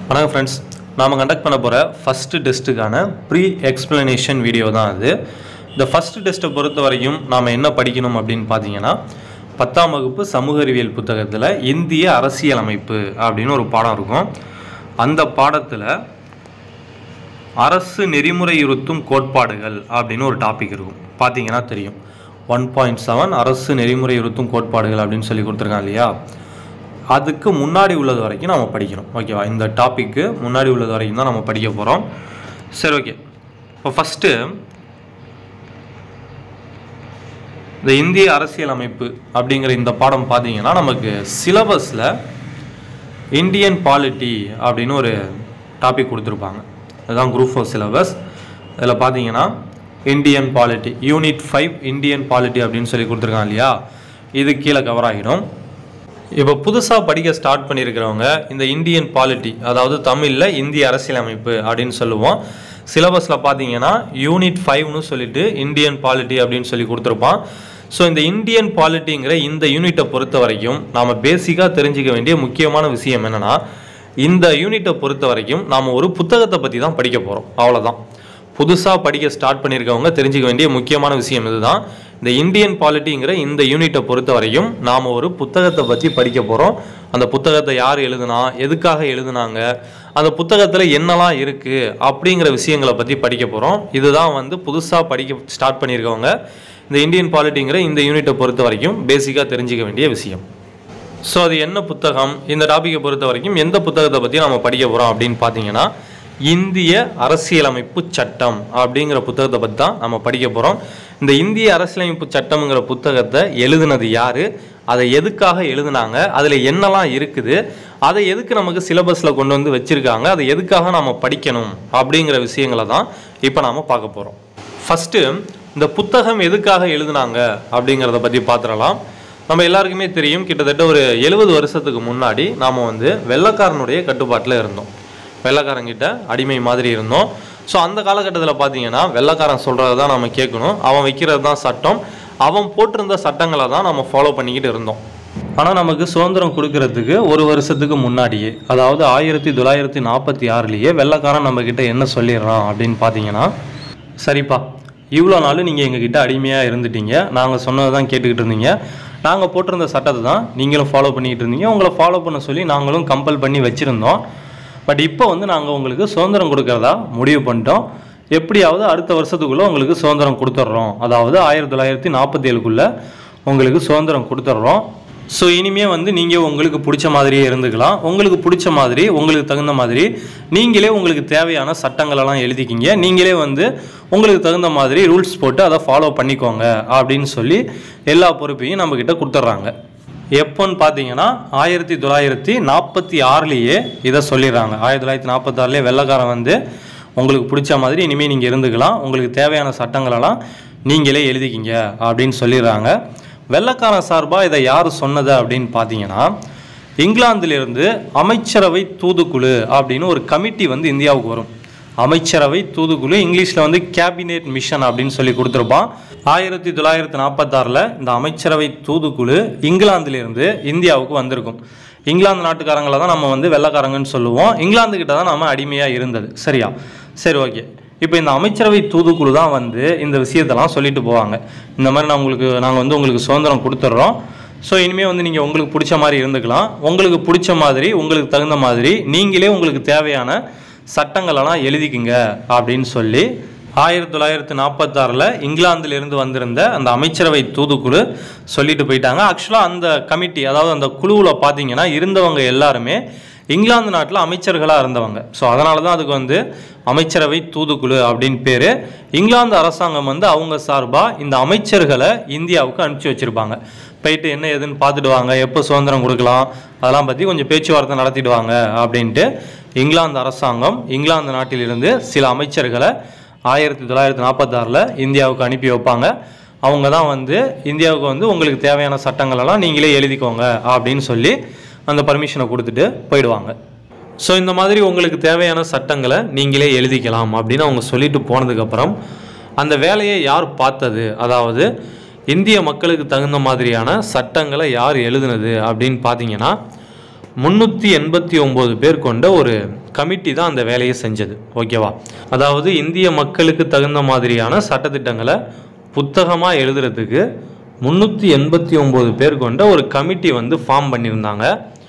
வணக்கம் ஃப்ரெண்ட்ஸ் நாம் கண்டக்ட் பண்ண போகிற ஃபஸ்ட்டு டெஸ்ட்டுக்கான ப்ரீ எக்ஸ்பிளனேஷன் வீடியோ தான் இது இந்த ஃபஸ்ட்டு டெஸ்ட்டை பொறுத்த வரைக்கும் நாம் என்ன படிக்கணும் அப்படின்னு பார்த்தீங்கன்னா பத்தாம் வகுப்பு சமூக அறிவியல் புத்தகத்தில் இந்திய அரசியலமைப்பு அப்படின்னு ஒரு பாடம் இருக்கும் அந்த பாடத்தில் அரசு நெறிமுறையுறுத்தும் கோட்பாடுகள் அப்படின்னு ஒரு டாபிக் இருக்கும் பார்த்தீங்கன்னா தெரியும் ஒன் பாயிண்ட் செவன் அரசு நெறிமுறையுறுத்தும் கோட்பாடுகள் அப்படின்னு சொல்லி கொடுத்துருக்காங்க இல்லையா அதுக்கு முன்னாடி உள்ளது வரைக்கும் நம்ம படிக்கணும் ஓகேவா இந்த டாப்பிக்கு முன்னாடி உள்ளது வரைக்கும் தான் நம்ம படிக்க போகிறோம் சரி ஓகே இப்போ ஃபஸ்ட்டு இந்த இந்திய அரசியலமைப்பு அப்படிங்கிற இந்த பாடம் பார்த்தீங்கன்னா நமக்கு சிலபஸில் இந்தியன் பாலிட்டி அப்படின்னு ஒரு டாபிக் கொடுத்துருப்பாங்க அதுதான் குரூப் ஃபோர் சிலபஸ் அதில் பார்த்தீங்கன்னா Indian polity unit five Indian polity அப்படின்னு சொல்லி கொடுத்துருக்காங்க இல்லையா இது கீழே கவர் ஆகிடும் இப்போ புதுசாக படிக்க ஸ்டார்ட் பண்ணியிருக்கிறவங்க இந்த இந்தியன் பாலிட்டி அதாவது தமிழில் இந்திய அரசியலமைப்பு அப்படின்னு சொல்லுவோம் சிலபஸில் பார்த்தீங்கன்னா யூனிட் ஃபைவ்னு சொல்லிட்டு இந்தியன் பாலிட்டி அப்படின்னு சொல்லி கொடுத்துருப்பான் ஸோ இந்த இந்தியன் பாலிட்டிங்கிற இந்த யூனிட்டை பொறுத்த வரைக்கும் நாம் பேசிக்காக தெரிஞ்சுக்க வேண்டிய முக்கியமான விஷயம் என்னென்னா இந்த யூனிட்டை பொறுத்த வரைக்கும் நாம் ஒரு புத்தகத்தை பற்றி தான் படிக்க போகிறோம் அவ்வளோதான் புதுசாக படிக்க ஸ்டார்ட் பண்ணியிருக்கவங்க தெரிஞ்சுக்க வேண்டிய முக்கியமான விஷயம் இதுதான் இந்த இந்தியன் பாலிட்டிங்கிற இந்த யூனிட்டை பொறுத்த வரைக்கும் நாம் ஒரு புத்தகத்தை பற்றி படிக்க போகிறோம் அந்த புத்தகத்தை யார் எழுதுனா எதுக்காக எழுதுனாங்க அந்த புத்தகத்தில் என்னெல்லாம் இருக்குது அப்படிங்கிற விஷயங்களை பற்றி படிக்க போகிறோம் இதுதான் வந்து புதுசாக படிக்க ஸ்டார்ட் பண்ணியிருக்கவங்க இந்த இந்தியன் பாலிட்டிங்கிற இந்த யூனிட்டை பொறுத்த வரைக்கும் பேசிக்காக தெரிஞ்சுக்க வேண்டிய விஷயம் ஸோ அது என்ன புத்தகம் இந்த டாப்பிக்கை பொறுத்த வரைக்கும் எந்த புத்தகத்தை பற்றி நம்ம படிக்க போகிறோம் அப்படின்னு பார்த்தீங்கன்னா இந்திய அரசியலமைப்பு சட்டம் அப்படிங்கிற புத்தகத்தை பற்றி தான் நம்ம படிக்க போகிறோம் இந்த இந்திய அரசியலமைப்பு சட்டம்ங்கிற புத்தகத்தை எழுதுனது யார் அதை எதுக்காக எழுதுனாங்க அதில் என்னெல்லாம் இருக்குது அதை எதுக்கு நமக்கு சிலபஸில் கொண்டு வந்து வச்சுருக்காங்க அதை எதுக்காக நம்ம படிக்கணும் அப்படிங்கிற விஷயங்களை தான் இப்போ நாம் பார்க்க போகிறோம் ஃபஸ்ட்டு இந்த புத்தகம் எதுக்காக எழுதுனாங்க அப்படிங்கிறத பற்றி பார்த்துடலாம் நம்ம எல்லாருக்குமே தெரியும் கிட்டத்தட்ட ஒரு எழுபது வருஷத்துக்கு முன்னாடி நாம் வந்து வெள்ளக்காரனுடைய கட்டுப்பாட்டில் இருந்தோம் வெள்ளக்காரங்கிட்ட அடிமை மாதிரி இருந்தோம் ஸோ அந்த காலகட்டத்தில் பார்த்தீங்கன்னா வெள்ளக்காரன் சொல்கிறத தான் நம்ம கேட்கணும் அவன் வைக்கிறது தான் சட்டம் அவன் போட்டிருந்த சட்டங்களை தான் நம்ம ஃபாலோ பண்ணிக்கிட்டு இருந்தோம் ஆனால் நமக்கு சுதந்திரம் கொடுக்கறதுக்கு ஒரு வருஷத்துக்கு முன்னாடியே அதாவது ஆயிரத்தி தொள்ளாயிரத்தி நாற்பத்தி ஆறுலேயே வெள்ளக்காரன் நம்மக்கிட்ட என்ன சொல்லிடுறான் அப்படின்னு பார்த்தீங்கன்னா சரிப்பா இவ்வளோ நாள் நீங்கள் எங்ககிட்ட அடிமையாக இருந்துட்டீங்க நாங்கள் சொன்னதை தான் கேட்டுக்கிட்டு இருந்தீங்க நாங்கள் போட்டிருந்த சட்டத்தை தான் நீங்களும் ஃபாலோ பண்ணிக்கிட்டு இருந்தீங்க உங்களை ஃபாலோ பண்ண சொல்லி நாங்களும் கம்பல் பண்ணி வச்சுருந்தோம் பட் இப்போ வந்து நாங்கள் உங்களுக்கு சுதந்திரம் கொடுக்கறதா முடிவு பண்ணிட்டோம் எப்படியாவது அடுத்த வருஷத்துக்குள்ளே உங்களுக்கு சுதந்திரம் கொடுத்துட்றோம் அதாவது ஆயிரத்தி தொள்ளாயிரத்தி நாற்பத்தி ஏழுக்குள்ளே உங்களுக்கு சுதந்திரம் கொடுத்துட்றோம் ஸோ இனிமே வந்து நீங்கள் உங்களுக்கு பிடிச்ச மாதிரியே இருந்துக்கலாம் உங்களுக்கு பிடிச்ச மாதிரி உங்களுக்கு தகுந்த மாதிரி நீங்களே உங்களுக்கு தேவையான சட்டங்களெல்லாம் எழுதிக்கிங்க நீங்களே வந்து உங்களுக்கு தகுந்த மாதிரி ரூல்ஸ் போட்டு அதை ஃபாலோ பண்ணிக்கோங்க அப்படின்னு சொல்லி எல்லா பொறுப்பையும் நம்மக்கிட்ட கொடுத்துட்றாங்க எப்போன்னு பார்த்தீங்கன்னா ஆயிரத்தி தொள்ளாயிரத்தி நாற்பத்தி ஆறுலேயே இதை சொல்லிடுறாங்க ஆயிரத்தி தொள்ளாயிரத்தி நாற்பத்தாறுலேயே வெள்ளக்காரன் வந்து உங்களுக்கு பிடிச்ச மாதிரி இனிமேல் நீங்கள் இருந்துக்கலாம் உங்களுக்கு தேவையான சட்டங்களெல்லாம் நீங்களே எழுதிக்கிங்க அப்படின்னு சொல்லிடுறாங்க வெள்ளக்காரன் சார்பாக இதை யார் சொன்னது அப்படின்னு பார்த்தீங்கன்னா இங்கிலாந்திலிருந்து அமைச்சரவை தூதுக்குழு அப்படின்னு ஒரு கமிட்டி வந்து இந்தியாவுக்கு வரும் அமைச்சரவை தூதுக்குழு இங்கிலீஷில் வந்து கேபினெட் மிஷன் அப்படின்னு சொல்லி கொடுத்துருப்பான் ஆயிரத்தி தொள்ளாயிரத்தி நாற்பத்தாறில் இந்த அமைச்சரவை தூதுக்குழு இங்கிலாந்திலிருந்து இந்தியாவுக்கு வந்திருக்கும் இங்கிலாந்து நாட்டுக்காரங்களை தான் நம்ம வந்து வெள்ளக்காரங்கன்னு சொல்லுவோம் இங்கிலாந்து கிட்ட தான் நம்ம அடிமையாக இருந்தது சரியா சரி ஓகே இப்போ இந்த அமைச்சரவை தூதுக்குழு தான் வந்து இந்த விஷயத்தெல்லாம் சொல்லிட்டு போவாங்க இந்த மாதிரி நான் உங்களுக்கு நாங்கள் வந்து உங்களுக்கு சுதந்திரம் கொடுத்துட்றோம் ஸோ இனிமேல் வந்து நீங்கள் உங்களுக்கு பிடிச்ச மாதிரி இருந்துக்கலாம் உங்களுக்கு பிடிச்ச மாதிரி உங்களுக்கு தகுந்த மாதிரி நீங்களே உங்களுக்கு தேவையான சட்டங்களெல்லாம் எழுதிக்குங்க அப்படின்னு சொல்லி ஆயிரத்தி தொள்ளாயிரத்தி நாற்பத்தாறில் இங்கிலாந்திலிருந்து வந்திருந்த அந்த அமைச்சரவை தூதுக்குழு சொல்லிட்டு போயிட்டாங்க ஆக்சுவலாக அந்த கமிட்டி அதாவது அந்த குழுவில் பார்த்தீங்கன்னா இருந்தவங்க எல்லாருமே இங்கிலாந்து நாட்டில் அமைச்சர்களாக இருந்தவங்க ஸோ அதனால தான் அதுக்கு வந்து அமைச்சரவை தூதுக்குழு அப்படின்னு பேர் இங்கிலாந்து அரசாங்கம் வந்து அவங்க சார்பாக இந்த அமைச்சர்களை இந்தியாவுக்கு அனுப்பிச்சி வச்சுருப்பாங்க போயிட்டு என்ன ஏதுன்னு பார்த்துட்டு வாங்க எப்போ சுதந்திரம் கொடுக்கலாம் அதெல்லாம் பற்றி கொஞ்சம் பேச்சுவார்த்தை நடத்திட்டு வாங்க அப்படின்ட்டு இங்கிலாந்து அரசாங்கம் இங்கிலாந்து நாட்டிலிருந்து சில அமைச்சர்களை ஆயிரத்தி தொள்ளாயிரத்தி நாற்பத்தாறில் இந்தியாவுக்கு அனுப்பி வைப்பாங்க அவங்க தான் வந்து இந்தியாவுக்கு வந்து உங்களுக்கு தேவையான சட்டங்களெல்லாம் நீங்களே எழுதிக்கோங்க அப்படின்னு சொல்லி அந்த பர்மிஷனை கொடுத்துட்டு போயிடுவாங்க ஸோ இந்த மாதிரி உங்களுக்கு தேவையான சட்டங்களை நீங்களே எழுதிக்கலாம் அப்படின்னு அவங்க சொல்லிட்டு போனதுக்கப்புறம் அந்த வேலையை யார் பார்த்தது அதாவது இந்திய மக்களுக்கு தகுந்த மாதிரியான சட்டங்களை யார் எழுதுனது அப்படின்னு பார்த்தீங்கன்னா முந்நூற்றி எண்பத்தி ஒம்பது பேர் கொண்ட ஒரு கமிட்டி தான் அந்த வேலையை செஞ்சது ஓகேவா அதாவது இந்திய மக்களுக்கு தகுந்த மாதிரியான சட்டத்திட்டங்களை புத்தகமாக எழுதுறதுக்கு முந்நூற்றி எண்பத்தி ஒம்பது பேர் கொண்ட ஒரு கமிட்டி வந்து ஃபார்ம் பண்ணியிருந்தாங்க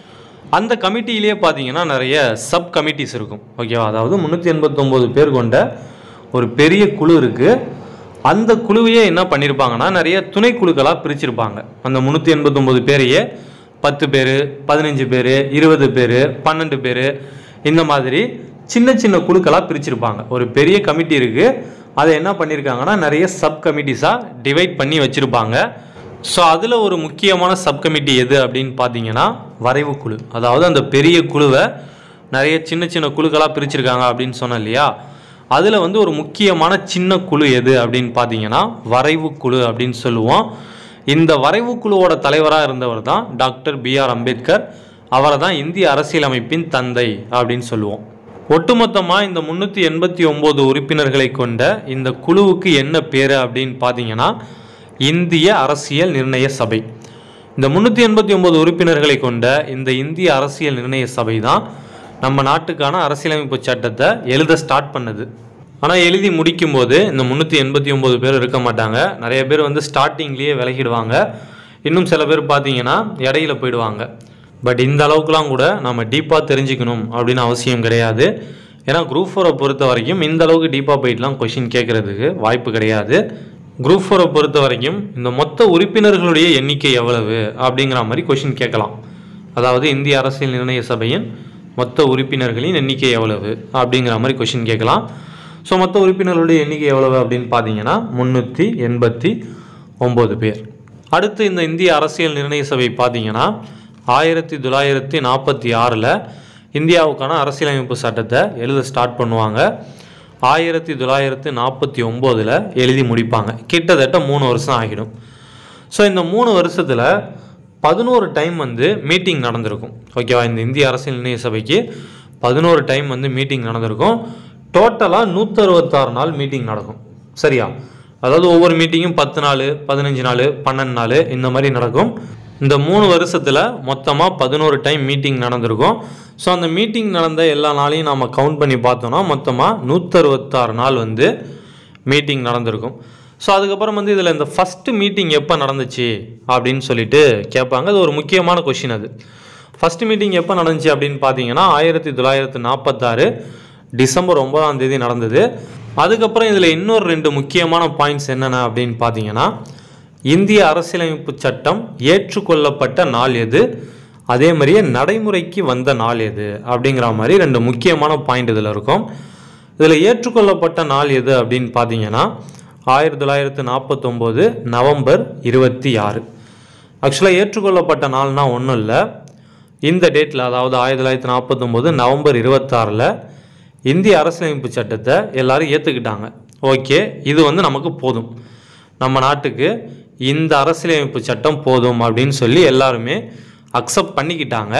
அந்த கமிட்டியிலேயே பார்த்தீங்கன்னா நிறைய சப் கமிட்டிஸ் இருக்கும் ஓகேவா அதாவது முந்நூற்றி எண்பத்தொம்போது பேர் கொண்ட ஒரு பெரிய குழு இருக்குது அந்த குழுவையே என்ன பண்ணியிருப்பாங்கன்னா நிறைய துணை குழுக்களாக பிரிச்சிருப்பாங்க அந்த முந்நூற்றி எண்பத்தொம்போது பேரையே பத்து பேர் பதினஞ்சு பேர் இருபது பேர் பன்னெண்டு பேர் இந்த மாதிரி சின்ன சின்ன குழுக்களாக பிரிச்சிருப்பாங்க ஒரு பெரிய கமிட்டி இருக்குது அதை என்ன பண்ணியிருக்காங்கன்னா நிறைய சப் கமிட்டிஸாக டிவைட் பண்ணி வச்சுருப்பாங்க ஸோ அதில் ஒரு முக்கியமான சப் கமிட்டி எது அப்படின்னு பார்த்தீங்கன்னா வரைவு குழு அதாவது அந்த பெரிய குழுவை நிறைய சின்ன சின்ன குழுக்களாக பிரிச்சிருக்காங்க அப்படின்னு சொன்னேன் இல்லையா அதில் வந்து ஒரு முக்கியமான சின்ன குழு எது அப்படின்னு பார்த்தீங்கன்னா வரைவு குழு அப்படின்னு சொல்லுவோம் இந்த வரைவு குழுவோட தலைவராக இருந்தவர் தான் டாக்டர் பி ஆர் அம்பேத்கர் அவரை தான் இந்திய அரசியலமைப்பின் தந்தை அப்படின்னு சொல்லுவோம் ஒட்டுமொத்தமாக இந்த முந்நூற்றி எண்பத்தி ஒம்பது உறுப்பினர்களை கொண்ட இந்த குழுவுக்கு என்ன பேர் அப்படின்னு பார்த்தீங்கன்னா இந்திய அரசியல் நிர்ணய சபை இந்த முந்நூற்றி எண்பத்தி ஒம்பது உறுப்பினர்களை கொண்ட இந்த இந்திய அரசியல் நிர்ணய சபை தான் நம்ம நாட்டுக்கான அரசியலமைப்பு சட்டத்தை எழுத ஸ்டார்ட் பண்ணுது ஆனால் எழுதி முடிக்கும்போது இந்த முந்நூற்றி எண்பத்தி ஒம்பது பேர் இருக்க மாட்டாங்க நிறைய பேர் வந்து ஸ்டார்டிங்லேயே விலகிடுவாங்க இன்னும் சில பேர் பார்த்தீங்கன்னா இடையில போயிடுவாங்க பட் இந்த அளவுக்குலாம் கூட நம்ம டீப்பாக தெரிஞ்சுக்கணும் அப்படின்னு அவசியம் கிடையாது ஏன்னா குரூப் ஃபோரை பொறுத்த வரைக்கும் இந்த அளவுக்கு டீப்பாக போயிட்டுலாம் கொஷின் கேட்குறதுக்கு வாய்ப்பு கிடையாது குரூப் ஃபோரை பொறுத்த வரைக்கும் இந்த மொத்த உறுப்பினர்களுடைய எண்ணிக்கை எவ்வளவு அப்படிங்கிற மாதிரி கொஷின் கேட்கலாம் அதாவது இந்திய அரசியல் நிர்ணய சபையின் மொத்த உறுப்பினர்களின் எண்ணிக்கை எவ்வளவு அப்படிங்கிற மாதிரி கொஷின் கேட்கலாம் ஸோ மொத்த உறுப்பினர்களுடைய எண்ணிக்கை எவ்வளவு அப்படின்னு பார்த்தீங்கன்னா முந்நூற்றி எண்பத்தி ஒம்பது பேர் அடுத்து இந்த இந்திய அரசியல் நிர்ணய சபை பார்த்தீங்கன்னா ஆயிரத்தி தொள்ளாயிரத்தி நாற்பத்தி ஆறில் இந்தியாவுக்கான அரசியலமைப்பு சட்டத்தை எழுத ஸ்டார்ட் பண்ணுவாங்க ஆயிரத்தி தொள்ளாயிரத்தி நாற்பத்தி ஒம்போதில் எழுதி முடிப்பாங்க கிட்டத்தட்ட மூணு வருஷம் ஆகிடும் ஸோ இந்த மூணு வருஷத்தில் பதினோரு டைம் வந்து மீட்டிங் நடந்திருக்கும் ஓகேவா இந்த இந்திய அரசியல் நிர்ணய சபைக்கு பதினோரு டைம் வந்து மீட்டிங் நடந்திருக்கும் டோட்டலாக நூற்றறுபத்தாறு நாள் மீட்டிங் நடக்கும் சரியா அதாவது ஒவ்வொரு மீட்டிங்கும் பத்து நாள் பதினஞ்சு நாள் பன்னெண்டு நாள் இந்த மாதிரி நடக்கும் இந்த மூணு வருஷத்தில் மொத்தமாக பதினோரு டைம் மீட்டிங் நடந்திருக்கும் ஸோ அந்த மீட்டிங் நடந்த எல்லா நாளையும் நாம் கவுண்ட் பண்ணி பார்த்தோம்னா மொத்தமாக நூற்றறுபத்தாறு நாள் வந்து மீட்டிங் நடந்திருக்கும் ஸோ அதுக்கப்புறம் வந்து இதில் இந்த ஃபஸ்ட்டு மீட்டிங் எப்போ நடந்துச்சு அப்படின்னு சொல்லிட்டு கேட்பாங்க அது ஒரு முக்கியமான கொஷின் அது ஃபஸ்ட்டு மீட்டிங் எப்போ நடந்துச்சு அப்படின்னு பார்த்தீங்கன்னா ஆயிரத்தி தொள்ளாயிரத்து நாற்பத்தாறு டிசம்பர் ஒன்பதாம் தேதி நடந்தது அதுக்கப்புறம் இதில் இன்னொரு ரெண்டு முக்கியமான பாயிண்ட்ஸ் என்னென்ன அப்படின்னு பார்த்தீங்கன்னா இந்திய அரசியலமைப்பு சட்டம் ஏற்றுக்கொள்ளப்பட்ட நாள் எது அதே மாதிரியே நடைமுறைக்கு வந்த நாள் எது அப்படிங்கிற மாதிரி ரெண்டு முக்கியமான பாயிண்ட் இதில் இருக்கும் இதில் ஏற்றுக்கொள்ளப்பட்ட நாள் எது அப்படின்னு பார்த்தீங்கன்னா ஆயிரத்தி தொள்ளாயிரத்து நாற்பத்தொம்போது நவம்பர் இருபத்தி ஆறு ஆக்சுவலாக ஏற்றுக்கொள்ளப்பட்ட நாள்னா ஒன்றும் இல்லை இந்த டேட்டில் அதாவது ஆயிரத்தி தொள்ளாயிரத்தி நாற்பத்தொம்போது நவம்பர் இருபத்தாறில் இந்திய அரசியலமைப்பு சட்டத்தை எல்லாரும் ஏற்றுக்கிட்டாங்க ஓகே இது வந்து நமக்கு போதும் நம்ம நாட்டுக்கு இந்த அரசியலமைப்பு சட்டம் போதும் அப்படின்னு சொல்லி எல்லாருமே அக்செப்ட் பண்ணிக்கிட்டாங்க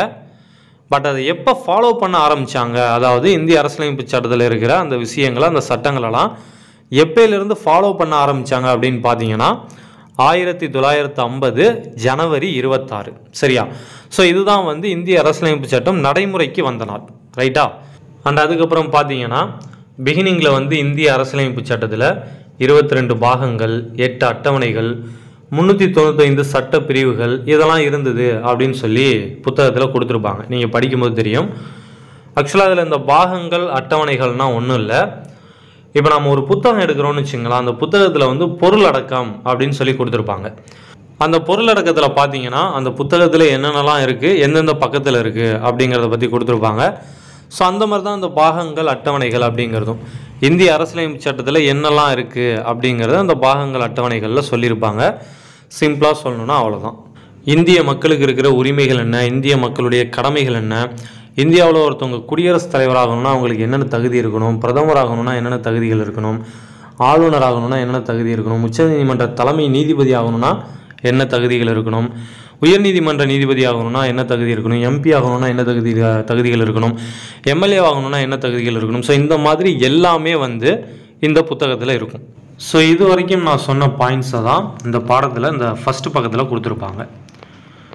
பட் அதை எப்போ ஃபாலோ பண்ண ஆரம்பித்தாங்க அதாவது இந்திய அரசியலமைப்பு சட்டத்தில் இருக்கிற அந்த விஷயங்களை அந்த சட்டங்களெல்லாம் எப்பயிலிருந்து ஃபாலோ பண்ண ஆரம்பித்தாங்க அப்படின்னு பார்த்தீங்கன்னா ஆயிரத்தி தொள்ளாயிரத்து ஐம்பது ஜனவரி இருபத்தாறு சரியா ஸோ இதுதான் வந்து இந்திய அரசியலமைப்பு சட்டம் நடைமுறைக்கு வந்த நாள் ரைட்டா அண்ட் அதுக்கப்புறம் பார்த்தீங்கன்னா பிகினிங்கில் வந்து இந்திய அரசியலமைப்பு சட்டத்தில் இருபத்தி ரெண்டு பாகங்கள் எட்டு அட்டவணைகள் முந்நூற்றி தொண்ணூத்தைந்து சட்ட பிரிவுகள் இதெல்லாம் இருந்தது அப்படின்னு சொல்லி புத்தகத்தில் கொடுத்துருப்பாங்க நீங்கள் படிக்கும்போது தெரியும் ஆக்சுவலாக அதில் இந்த பாகங்கள் அட்டவணைகள்னால் ஒன்றும் இல்லை இப்போ நம்ம ஒரு புத்தகம் எடுக்கிறோம்னு வச்சுங்களேன் அந்த புத்தகத்தில் வந்து பொருள் அடக்கம் அப்படின்னு சொல்லி கொடுத்துருப்பாங்க அந்த பொருள் அடக்கத்தில் பார்த்தீங்கன்னா அந்த புத்தகத்தில் என்னென்னலாம் இருக்குது எந்தெந்த பக்கத்தில் இருக்குது அப்படிங்கிறத பற்றி கொடுத்துருப்பாங்க ஸோ அந்த மாதிரி தான் அந்த பாகங்கள் அட்டவணைகள் அப்படிங்கிறதும் இந்திய அரசியலமைப்பு சட்டத்தில் என்னெல்லாம் இருக்குது அப்படிங்கிறத அந்த பாகங்கள் அட்டவணைகளில் சொல்லியிருப்பாங்க சிம்பிளாக சொல்லணும்னா அவ்வளோதான் இந்திய மக்களுக்கு இருக்கிற உரிமைகள் என்ன இந்திய மக்களுடைய கடமைகள் என்ன இந்தியாவில் ஒருத்தவங்க குடியரசுத் தலைவராகணும்னா அவங்களுக்கு என்னென்ன தகுதி இருக்கணும் பிரதமர் ஆகணும்னா என்னென்ன தகுதிகள் இருக்கணும் ஆளுநர் ஆகணும்னா என்னென்ன தகுதி இருக்கணும் உச்சநீதிமன்ற தலைமை நீதிபதி ஆகணும்னா என்ன தகுதிகள் இருக்கணும் உயர்நீதிமன்ற நீதிபதி ஆகணும்னா என்ன தகுதி இருக்கணும் எம்பி ஆகணும்னா என்ன தகுதி தகுதிகள் இருக்கணும் எம்எல்ஏ ஆகணும்னா என்ன தகுதிகள் இருக்கணும் ஸோ இந்த மாதிரி எல்லாமே வந்து இந்த புத்தகத்தில் இருக்கும் ஸோ இது வரைக்கும் நான் சொன்ன பாயிண்ட்ஸை தான் இந்த பாடத்தில் இந்த ஃபஸ்ட்டு பக்கத்தில் கொடுத்துருப்பாங்க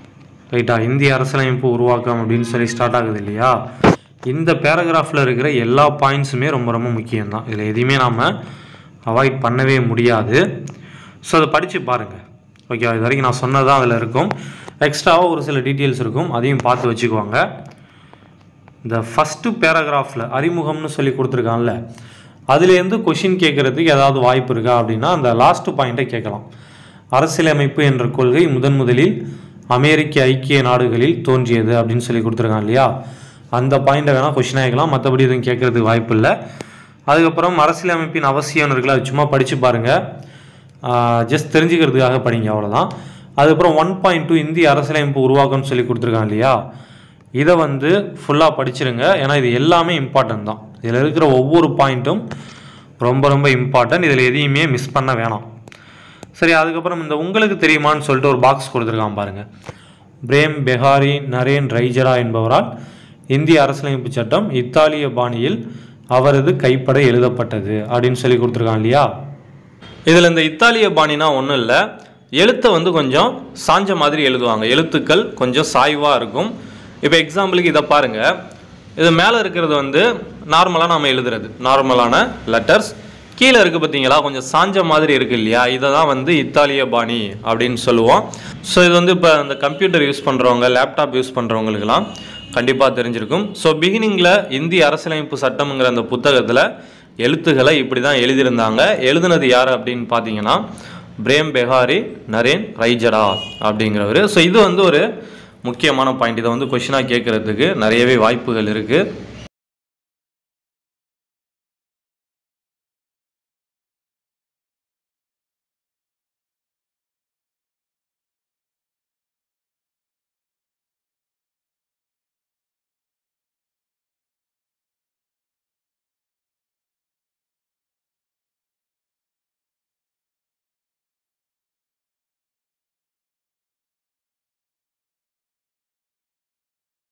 ரைட்டா இந்திய அரசியலமைப்பு உருவாக்கம் அப்படின்னு சொல்லி ஸ்டார்ட் ஆகுது இல்லையா இந்த பேராகிராஃபில் இருக்கிற எல்லா பாயிண்ட்ஸுமே ரொம்ப ரொம்ப முக்கியம்தான் இதில் எதையுமே நாம் அவாய்ட் பண்ணவே முடியாது ஸோ அதை படித்து பாருங்கள் ஓகே இது வரைக்கும் நான் சொன்னதான் அதில் இருக்கும் எக்ஸ்ட்ராவாக ஒரு சில டீட்டெயில்ஸ் இருக்கும் அதையும் பார்த்து வச்சுக்குவாங்க இந்த ஃபஸ்ட்டு பேராகிராஃபில் அறிமுகம்னு சொல்லி கொடுத்துருக்கான்ல அதுலேருந்து கொஷின் கேட்குறதுக்கு ஏதாவது வாய்ப்பு இருக்கா அப்படின்னா அந்த லாஸ்ட் பாயிண்ட்டை கேட்கலாம் அரசியலமைப்பு என்ற கொள்கை முதன் முதலில் அமெரிக்க ஐக்கிய நாடுகளில் தோன்றியது அப்படின்னு சொல்லி கொடுத்துருக்கான் இல்லையா அந்த பாயிண்ட்டை வேணால் கொஷின் ஆகிக்கலாம் மற்றபடி எதுவும் கேட்குறதுக்கு வாய்ப்பு இல்லை அதுக்கப்புறம் அரசியலமைப்பின் அவசியம்னு இருக்குல்ல அது சும்மா படித்து பாருங்கள் ஜஸ்ட் தெரிஞ்சுக்கிறதுக்காக படிங்க அவ்வளோதான் அதுக்கப்புறம் ஒன் பாயிண்ட் டூ இந்திய அரசியலமைப்பு உருவாக்கம்னு சொல்லி கொடுத்துருக்காங்க இல்லையா இதை வந்து ஃபுல்லாக படிச்சிருங்க ஏன்னா இது எல்லாமே இம்பார்ட்டன்ட் தான் இதில் இருக்கிற ஒவ்வொரு பாயிண்ட்டும் ரொம்ப ரொம்ப இம்பார்ட்டன்ட் இதில் எதையுமே மிஸ் பண்ண வேணாம் சரி அதுக்கப்புறம் இந்த உங்களுக்கு தெரியுமான்னு சொல்லிட்டு ஒரு பாக்ஸ் கொடுத்துருக்கான் பாருங்கள் பிரேம் பெஹாரி நரேன் ரைஜரா என்பவரால் இந்திய அரசியலமைப்பு சட்டம் இத்தாலிய பாணியில் அவரது கைப்பட எழுதப்பட்டது அப்படின்னு சொல்லி கொடுத்துருக்கான் இல்லையா இதில் இந்த இத்தாலிய பாணினா ஒன்றும் இல்லை எழுத்தை வந்து கொஞ்சம் சாஞ்ச மாதிரி எழுதுவாங்க எழுத்துக்கள் கொஞ்சம் சாய்வாக இருக்கும் இப்போ எக்ஸாம்பிளுக்கு இதை பாருங்கள் இது மேலே இருக்கிறது வந்து நார்மலாக நம்ம எழுதுறது நார்மலான லெட்டர்ஸ் கீழே இருக்குது பார்த்தீங்களா கொஞ்சம் சாஞ்ச மாதிரி இருக்கு இல்லையா இதை தான் வந்து இத்தாலிய பாணி அப்படின்னு சொல்லுவோம் ஸோ இது வந்து இப்போ இந்த கம்ப்யூட்டர் யூஸ் பண்ணுறவங்க லேப்டாப் யூஸ் பண்ணுறவங்களுக்கெல்லாம் கண்டிப்பாக தெரிஞ்சிருக்கும் ஸோ பிகினிங்கில் இந்திய அரசியலமைப்பு சட்டம்ங்கிற அந்த புத்தகத்தில் எழுத்துக்களை இப்படி தான் எழுதியிருந்தாங்க எழுதுனது யார் அப்படின்னு பார்த்தீங்கன்னா பிரேம் பெஹாரி நரேன் ரைஜடா அப்படிங்கிறவர் ஸோ இது வந்து ஒரு முக்கியமான பாயிண்ட் இதை வந்து கொஷினாக கேட்குறதுக்கு நிறையவே வாய்ப்புகள் இருக்குது